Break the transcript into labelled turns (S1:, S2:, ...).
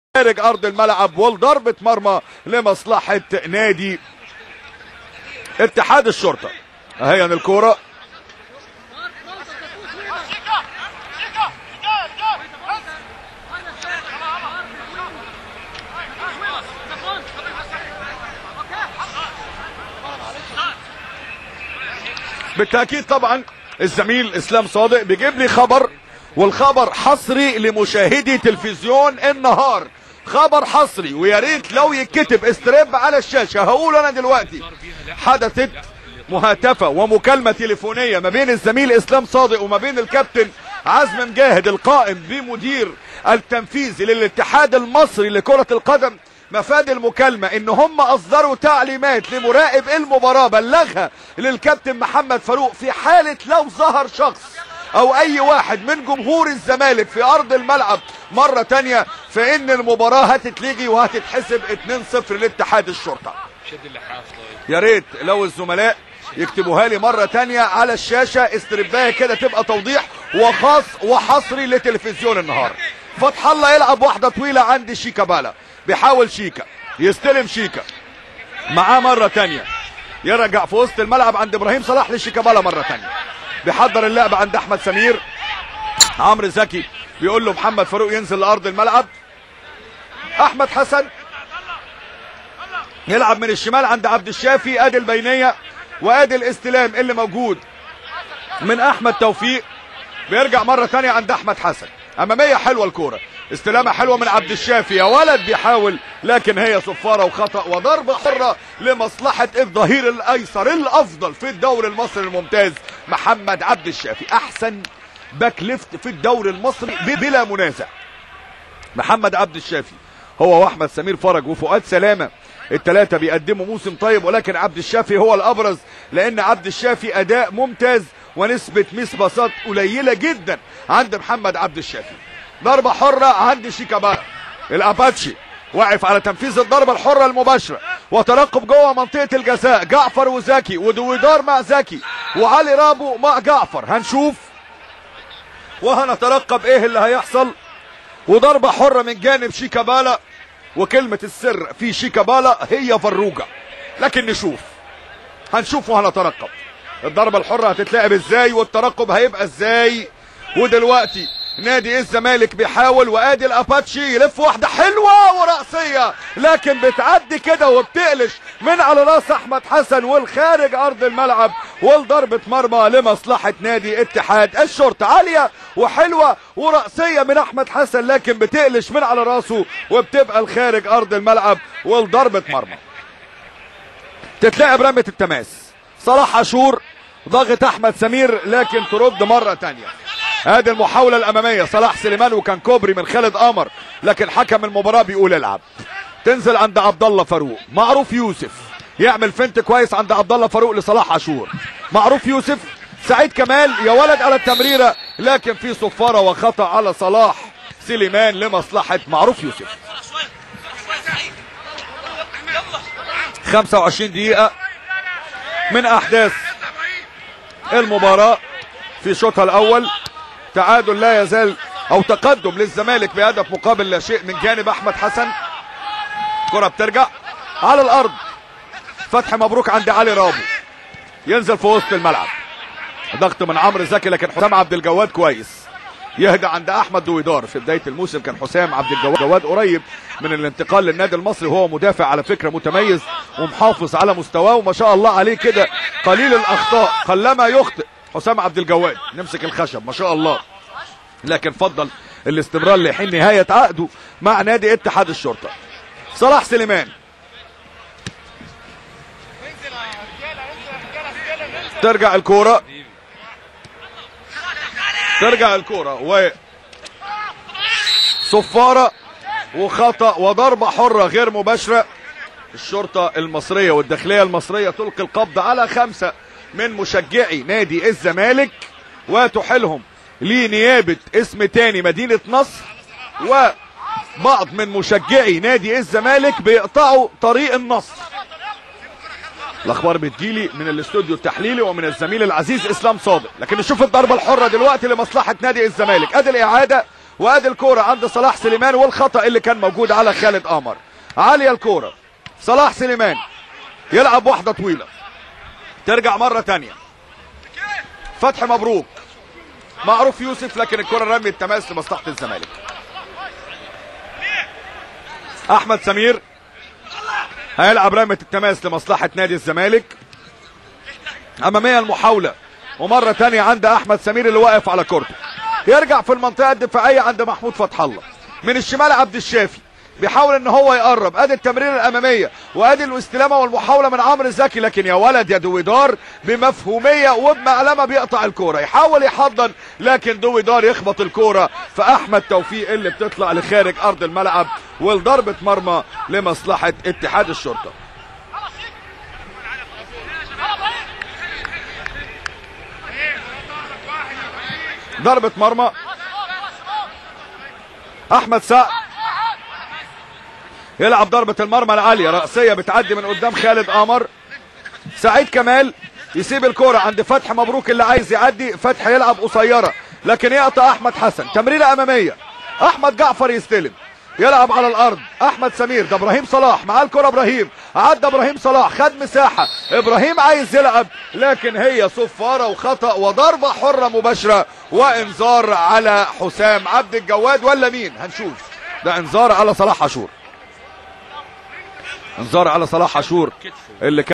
S1: خارج ارض الملعب والضربة مرمى لمصلحة نادي اتحاد الشرطة اهي الكورة بالتأكيد طبعا الزميل اسلام صادق بيجيب لي خبر والخبر حصري لمشاهدي تلفزيون النهار خبر حصري ويا ريت لو يتكتب استريب على الشاشه هقول انا دلوقتي حدثت مهاتفه ومكالمه تليفونيه ما بين الزميل اسلام صادق وما بين الكابتن عزم مجاهد القائم بمدير التنفيذي للاتحاد المصري لكره القدم مفاد المكالمة ان هم اصدروا تعليمات لمراقب المباراة بلغها للكابتن محمد فاروق في حالة لو ظهر شخص او اي واحد من جمهور الزمالك في ارض الملعب مرة تانية فان المباراة هتتلغي وهتتحسب 2-0 لاتحاد الشرطة
S2: شد اللحاف طيب
S1: يا ريت لو الزملاء يكتبوها لي مرة تانية على الشاشة استرباية كده تبقى توضيح وخاص وحصري لتلفزيون النهار فتح الله يلعب واحدة طويلة عند شيكابالا بيحاول شيكا يستلم شيكا معاه مرة تانية يرجع في وسط الملعب عند ابراهيم صلاح لشيكابالا مرة تانية بيحضر اللعب عند احمد سمير عمرو زكي بيقول له محمد فاروق ينزل لارض الملعب احمد حسن يلعب من الشمال عند عبد الشافي ادي البينيه وادي الاستلام اللي موجود من احمد توفيق بيرجع مره تانية عند احمد حسن اماميه حلوه الكوره استلامه حلوه من عبد الشافي يا ولد بيحاول لكن هي صفاره وخطا وضربه حره لمصلحه الظهير الايسر الافضل في الدوري المصري الممتاز محمد عبد الشافي احسن باك ليفت في الدوري المصري بلا منازع محمد عبد الشافي هو واحمد سمير فرج وفؤاد سلامه الثلاثه بيقدموا موسم طيب ولكن عبد الشافي هو الابرز لان عبد الشافي اداء ممتاز ونسبه مس باصات قليله جدا عند محمد عبد الشافي ضربه حره عند شيكابالا الاباتشي واقف على تنفيذ الضربه الحره المباشره وترقب جوه منطقه الجزاء جعفر وزكي ودويدار مع زكي وعلي رابو مع جعفر هنشوف وهنترقب ايه اللي هيحصل وضربة حرة من جانب شيكابالا وكلمة السر في شيكابالا هي فروجة لكن نشوف هنشوف وهنترقب الضربة الحرة هتتلعب ازاي والترقب هيبقى ازاي ودلوقتي نادي الزمالك بيحاول وادي الاباتشي يلف واحدة حلوة ورأسية لكن بتعدي كده وبتقلش من على راس احمد حسن والخارج ارض الملعب والضربة مرمى لمصلحة نادي اتحاد الشرطة عالية وحلوة ورأسية من احمد حسن لكن بتقلش من على راسه وبتبقى الخارج ارض الملعب والضربة مرمى تتلعب رمة التماس صلاح عاشور ضغط احمد سمير لكن ترد مرة تانية ادي المحاولة الامامية صلاح سليمان وكان كوبري من خالد قمر لكن حكم المباراة بيقول العب تنزل عند عبد الله فاروق معروف يوسف يعمل فنت كويس عند عبد الله فاروق لصلاح عاشور معروف يوسف سعيد كمال يا ولد على التمريرة لكن في صفارة وخطأ على صلاح سليمان لمصلحة معروف يوسف 25 دقيقة من احداث المباراة في شوطها الاول تعادل لا يزال او تقدم للزمالك بهدف مقابل لا شيء من جانب احمد حسن كرة بترجع على الارض فتح مبروك عند علي رابو ينزل في وسط الملعب ضغط من عمرو زكي لكن حسام عبد الجواد كويس يهدى عند احمد دويدار في بدايه الموسم كان حسام عبد الجواد قريب من الانتقال للنادي المصري وهو مدافع على فكره متميز ومحافظ على مستواه وما شاء الله عليه كده قليل الاخطاء قلما يخطئ حسام عبد الجواد نمسك الخشب ما شاء الله لكن فضل الاستمرار لحين نهايه عقده مع نادي اتحاد الشرطه صلاح سليمان ترجع الكوره ترجع الكوره و صفاره وخطا وضربه حره غير مباشره الشرطه المصريه والداخليه المصريه تلقي القبض على خمسه من مشجعي نادي الزمالك وتحيلهم لنيابه اسم تاني مدينه نصر وبعض من مشجعي نادي الزمالك بيقطعوا طريق النصر الاخبار بتجيلي من الاستوديو التحليلي ومن الزميل العزيز اسلام صادق لكن نشوف الضربه الحره دلوقتي لمصلحه نادي الزمالك ادي الاعاده وادي الكوره عند صلاح سليمان والخطا اللي كان موجود على خالد قمر عاليه الكوره صلاح سليمان يلعب واحده طويله ترجع مره تانية فتحي مبروك معروف يوسف لكن الكره رمي التماس لمصلحه الزمالك احمد سمير هيلعب رمية التماس لمصلحة نادي الزمالك امامية المحاولة ومرة تانية عند احمد سمير اللي واقف على كورته يرجع في المنطقة الدفاعية عند محمود فتح الله من الشمال عبد الشافي بيحاول ان هو يقرب ادي التمرير الاماميه وادي الاستلامه والمحاوله من عمرو زكي لكن يا ولد يا دويدار بمفهوميه وبمعلمه بيقطع الكوره يحاول يحضن لكن دويدار يخبط الكوره في احمد توفيق اللي بتطلع لخارج ارض الملعب والضربه مرمى لمصلحه اتحاد الشرطه ضربه مرمى احمد سعد يلعب ضربة المرمى العالية رأسية بتعدي من قدام خالد قمر سعيد كمال يسيب الكرة عند فتحي مبروك اللي عايز يعدي فتحي يلعب قصيرة لكن يقطع أحمد حسن تمريرة أمامية أحمد جعفر يستلم يلعب على الارض احمد سمير ده ابراهيم صلاح معاه الكره ابراهيم عدى ابراهيم صلاح خد مساحه ابراهيم عايز يلعب لكن هي صفاره وخطا وضربه حره مباشره وانذار على حسام عبد الجواد ولا مين هنشوف ده انذار على صلاح عاشور انذار على صلاح عاشور اللي كان